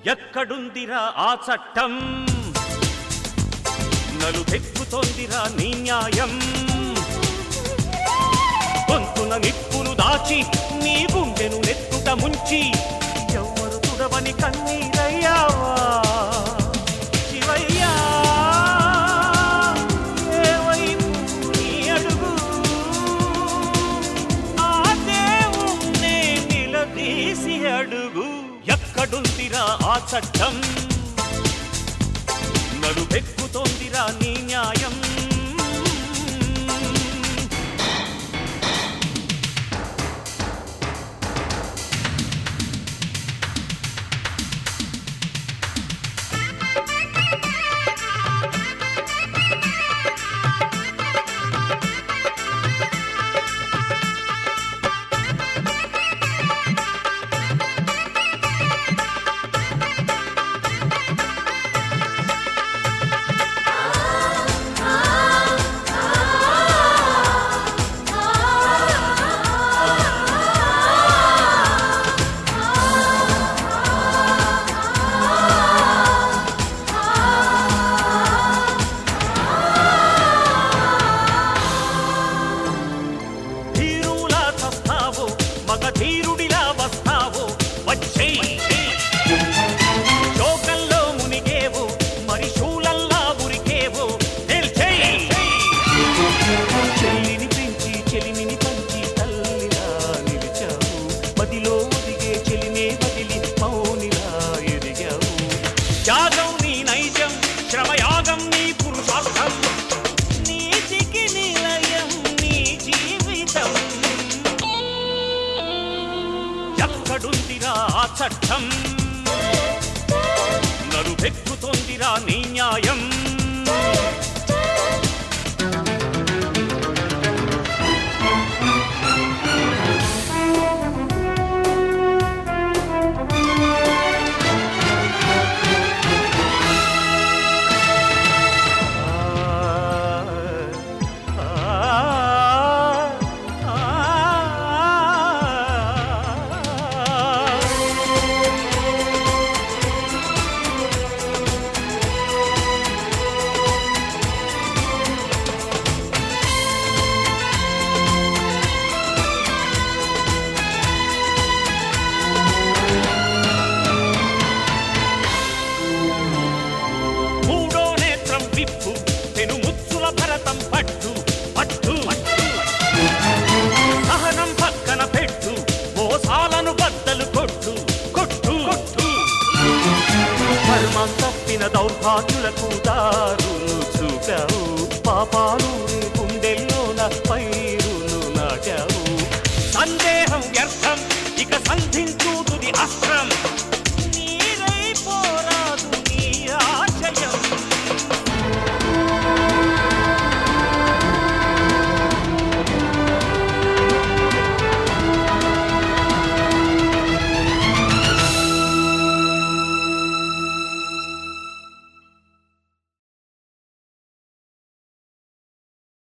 ఎక్కడుందిరా ఆ చట్టం నలుపెక్కుతోందిరా నీ న్యాయం గొంతున నిప్పును దాచి నీ గుండెను నెత్తుట ముంచి ఎవ్వరు తుడవని కన్నీరయ్యావా శివయ్యా ఏ వైపు నీ అడుగు ఆ దేవుణ్ణే నిలదీసి అడుగు ఎక్కడుందిరా ఆ చట్టం నడుపెక్కుతోందిరా నీ న్యాయం ధీరులా చస్తావో మగ ధీరుడిలా వస్తావో వచ్చేయ్ శోకంలో మునిగేవో మరి శూలల్లా ఉరికేవో తేల్చేయ్ చెల్లిని పెంచి చెలిమిని పంచి తల్లిలా నిలిచావు మదిలో ఒదిగే చెలినే వదిలి మౌనిలా ఎదిగావు త్యాగం నీ నైజం శ్రమయాగం నీ పురుషార్థం నీతికి నిలయం నీ జీవితం ఎక్కడుందిరా ఆ చట్టం నరుపెక్కుతోందిరా నీ న్యాయం మూడో నేత్రం విప్పు తెను ముచ్చుల భరతం పట్టు పట్టు సహనం పక్కన పెట్టు మోసాలను బద్దలు కొట్టు కొట్టు కొట్టు ధర్మం తప్పిన దౌర్భాగ్యులకు దారులు చూపావు పాపాలు నీ గుండెల్లోన పైరులు నాటావు సందే